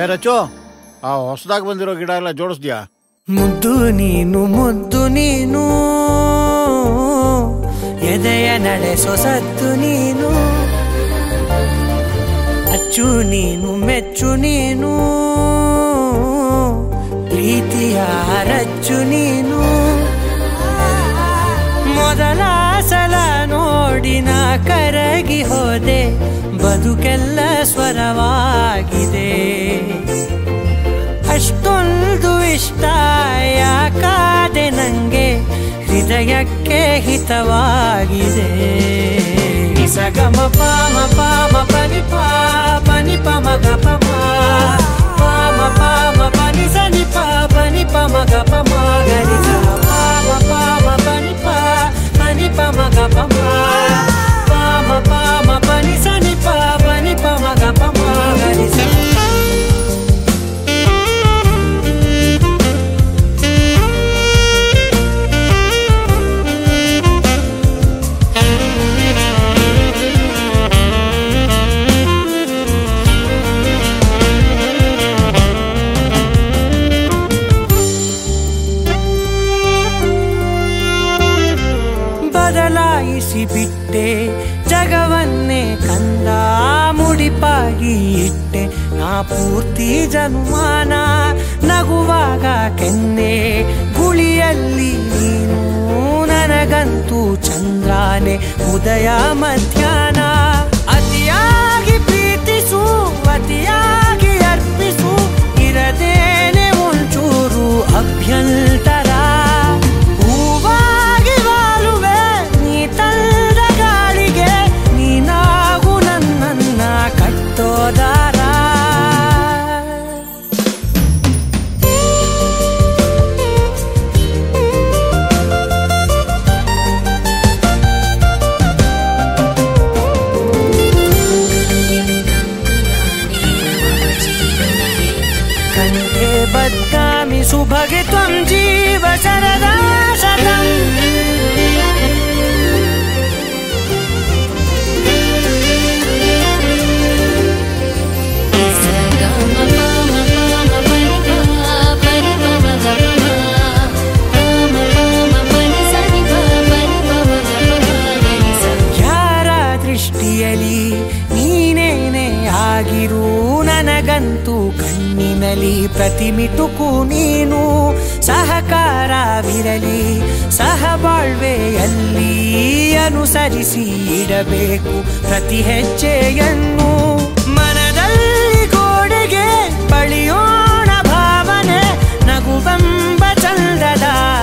ರಚು ಆ ಹೊಸದಾಗಿ ಬಂದಿರೋ ಗಿಡ ಎಲ್ಲ ಜೋಡಿಸ್ದ್ಯಾ ಮುದ್ದು ನೀನು ಮುದ್ದು ನೀನು ಎದೆಯ ನಡೆಸೋ ಸತ್ತು ನೀನು ಅಚ್ಚು ನೀನು ಮೆಚ್ಚು ನೀನು ಪ್ರೀತಿಯ ರಚ್ಚು ನೀನು ಮೊದಲ ಸಲ ನೋಡಿನ ಕರಗಿ ಹೋದೆ ಬದುಕೆಲ್ಲ ಸ್ವರವಾಗಿದೆ ಅಷ್ಟೊಂದು ಇಷ್ಟ ಯಾಕಾದೆ ನಂಗೆ ಹೃದಯಕ್ಕೆ ಹಿತವಾಗಿದೆ ಸಗಮ ಪಾಮ ಪಾಮ ಪನಿ ಪಾ ಪನಿ ಪಮ ಗ ಪಮ ಪಾಮ ಪಾಮ ಪನಿ ಸನಿ ಪಾ ಪನಿ ಪಮ ಗ ಪಮ ಗರಿ ಸ ಪಾಮ ಪಾಮ ಪನಿ ಪಾ ಪನಿ ಪಮ ಗ ಪಮ ಪಾಮ ಪಾಮ ಪನಿ ಸನಿ ಪಾ ಪನಿ ಪಮ ಗ ಪಮ ಗರಿ ಸ ಬದಲಾಯಿಸಿ ಬಿಟ್ಟೆ ಜಗವನ್ನೇ ಕಂದ ಮುಡಿಪಾಗಿ ಇಟ್ಟೆ ನಾ ಪೂರ್ತಿ ಜನುಮಾನ ನಗುವಾಗ ಕೆನ್ನೆ ಗುಳಿಯಲ್ಲಿ ನೀನು ನನಗಂತೂ ಚಂದ್ರಾನೆ ಉದಯ ಮಧ್ಯಾಹ್ನ ಅತಿಯಾಗಿ ಪ್ರೀತಿಸು ಅತಿಯಾಗಿ ಅರ್ಪಿಸು ಇರದೇನೆ ಒಂಚೂರು ಅಭ್ಯಂತರ ಹೂವಾಗಿ ವಾಲುವೆ ನೀ ತಂದ ಗಾಳಿಗೆ ನೀನಾಗು ನನ್ನನ್ನ ಕಟ್ಟೋದಾರ ಕಂಠೆ ಬದ್ನಾಮಿ ಸುಭಗೆ ತ್ವಂ ಜೀವ ಶರದಾ ಶತಂ ಯಾರ ದೃಷ್ಟಿಯಲಿ ನೀನೇನೆ ಆಗಿರು ನನಗಂತೂ ಕಣ್ಣಿನಲಿ ಪ್ರತಿಮಿಟುಕು ನೀನು ಸಹಕಾರವಿರಲಿ ಸಹಬಾಳ್ವೆಯಲ್ಲಿ ಅನುಸರಿಸಿ ಇಡಬೇಕು ಪ್ರತಿ ಹೆಜ್ಜೆಯನ್ನು ಮನದಲ್ಲಿ ಗೋಡೆಗೆ ಬಳಿಯೋಣ ಭಾವನೆ ನಗುವೆಂಬ ಚಂದದ